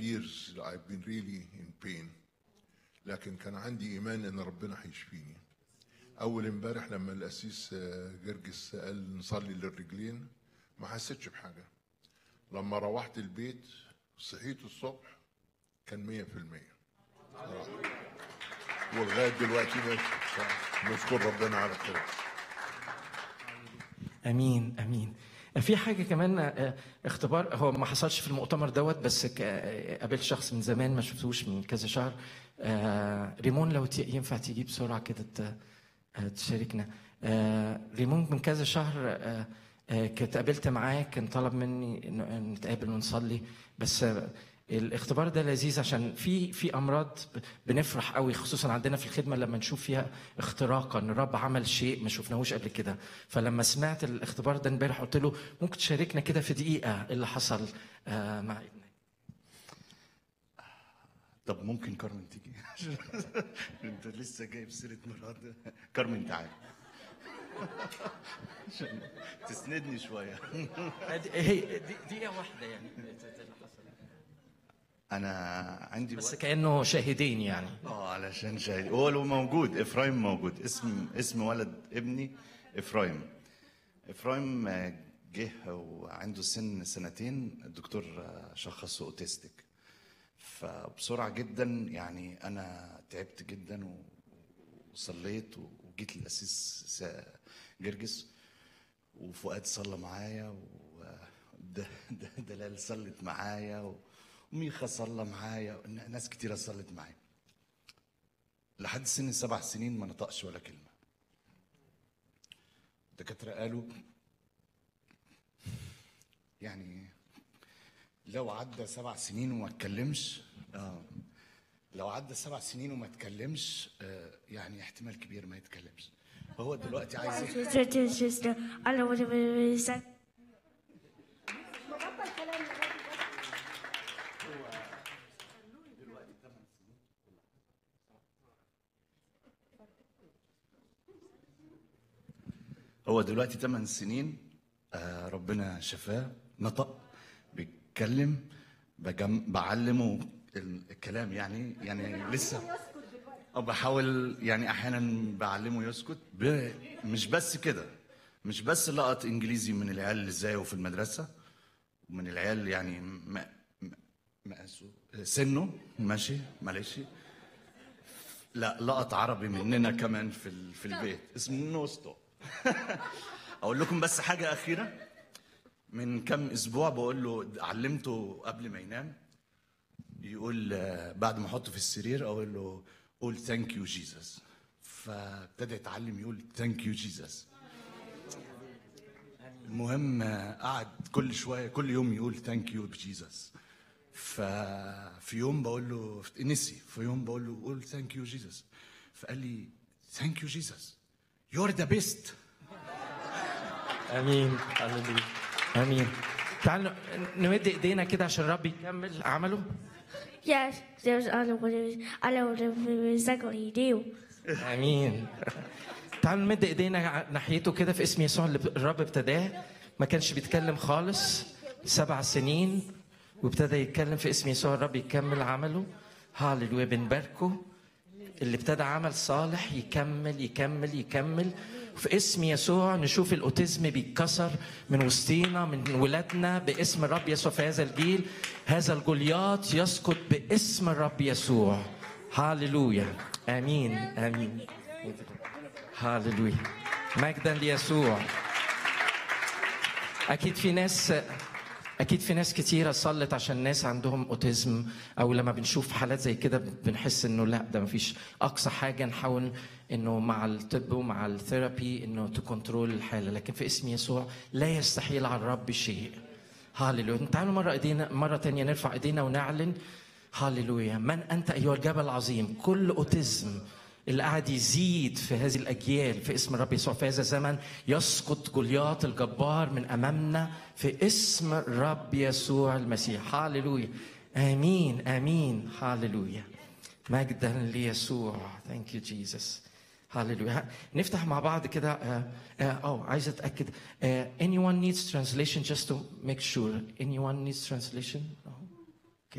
years I've been really in pain لكن كان عندي ايمان ان ربنا هيشفيني اول امبارح لما القسيس آه، جرجس قال نصلي للرجلين ما حسيتش بحاجه لما روحت البيت صحيت الصبح كان مية في المية ولغاية دلوقتي ماشي نشكر ربنا على كده امين امين في حاجه كمان آه، اختبار هو ما حصلش في المؤتمر دوت بس ك- آه، قابلت شخص من زمان ما شفتوش من كذا شهر آه، ريمون لو ت- ينفع تيجي بسرعه كده ت- آه، تشاركنا آه، ريمون من كذا شهر آه، آه، كنت قابلت معاه كان طلب مني إنه نتقابل ونصلي بس آه، الاختبار ده لذيذ عشان في في امراض بنفرح قوي خصوصا عندنا في الخدمه لما نشوف فيها اختراقا ان الرب عمل شيء ما شفناهوش قبل كده فلما سمعت الاختبار ده امبارح قلت له ممكن تشاركنا كده في دقيقه إيه اللي حصل آه، مع ابنك طب ممكن كارمن تيجي انت لسه جايب سيره مراد كارمن تعالى عشان تسندني شويه هي دي- دقيقه واحده يعني اللي حصل انا عندي بس وقت كانه شاهدين يعني اه علشان شاهد هو لو موجود افرايم موجود اسم اسم ولد ابني افرايم افرايم آه، جه وعنده سن سنتين الدكتور آه، شخصه اوتيستيك فبسرعه جدا يعني انا تعبت جدا و- وصليت وجيت للاسيس س- جرجس وفؤاد صلى معايا وده ده دلال صلت معايا وميخا صلى معايا ناس كتيره صلت معايا لحد سن سبع سنين ما نطقش ولا كلمه الدكاتره قالوا يعني لو عدى سبع سنين وما اتكلمش اه لو عدى سبع سنين وما اتكلمش آه يعني احتمال كبير ما يتكلمش فهو دلوقتي عايز إيه؟ sister to sister. I don't want to be sad. هو دلوقتي 8 سنين آه ربنا شفاه نطق بيتكلم بجم... بعلمه ال- الكلام يعني يعني لسه أو بحاول يعني احيانا بعلمه يسكت ب... مش بس كده مش بس لقط انجليزي من العيال اللي زيه في المدرسه ومن العيال يعني م... م... مقاسه سنه ماشي معلش لا لقط عربي مننا كمان في ال... في البيت اسمه نوستو اقول لكم بس حاجه اخيره من كم اسبوع بقول له علمته قبل ما ينام يقول آه، بعد ما احطه في السرير اقول له قول ثانك يو جيسس فابتدى يتعلم يقول ثانك يو جيسس المهم آه، قعد كل شويه كل يوم يقول ثانك يو جيسس ففي يوم بقول له نسي في يوم بقول له قول ثانك يو جيسس فقال لي ثانك يو جيسس يور ذا بيست امين هللويا امين تعالوا نمد ايدينا كده عشان الرب يكمل عمله Yes, there's I don't want to. I don't want to be exactly do. امين تعالوا نمد ايدينا ناحيته كده في اسم يسوع اللي الرب ابتداه ما كانش بيتكلم خالص سبع سنين وابتدى يتكلم في اسم يسوع الرب يكمل عمله هاللويا بنباركه اللي ابتدى عمل صالح يكمل يكمل يكمل في اسم يسوع نشوف الاوتيزم بيتكسر من وسطينا من ولادنا باسم الرب يسوع في هذا الجيل هذا الجولياط يسقط باسم الرب يسوع هاللويا امين امين هاللويا مجدا ليسوع اكيد في ناس اكيد في ناس كتيره صلت عشان ناس عندهم اوتيزم او لما بنشوف حالات زي كده بنحس انه لا ده مفيش اقصى حاجه نحاول انه مع الطب ومع الثيرابي انه تكنترول الحاله لكن في اسم يسوع لا يستحيل على الرب شيء هاليلويا تعالوا مره ايدينا مره تانية نرفع ايدينا ونعلن هاليلويا من انت ايها الجبل العظيم كل اوتيزم اللي قاعد يزيد في هذه الاجيال في اسم الرب يسوع في هذا الزمن يسقط جولياط الجبار من امامنا في اسم الرب يسوع المسيح هاليلويا امين امين هاليلويا مجدا ليسوع ثانك يو جيسس هاليلويا نفتح مع بعض كده اه آه، آه، عايز اتاكد آه anyone needs translation just to make sure anyone needs translation no.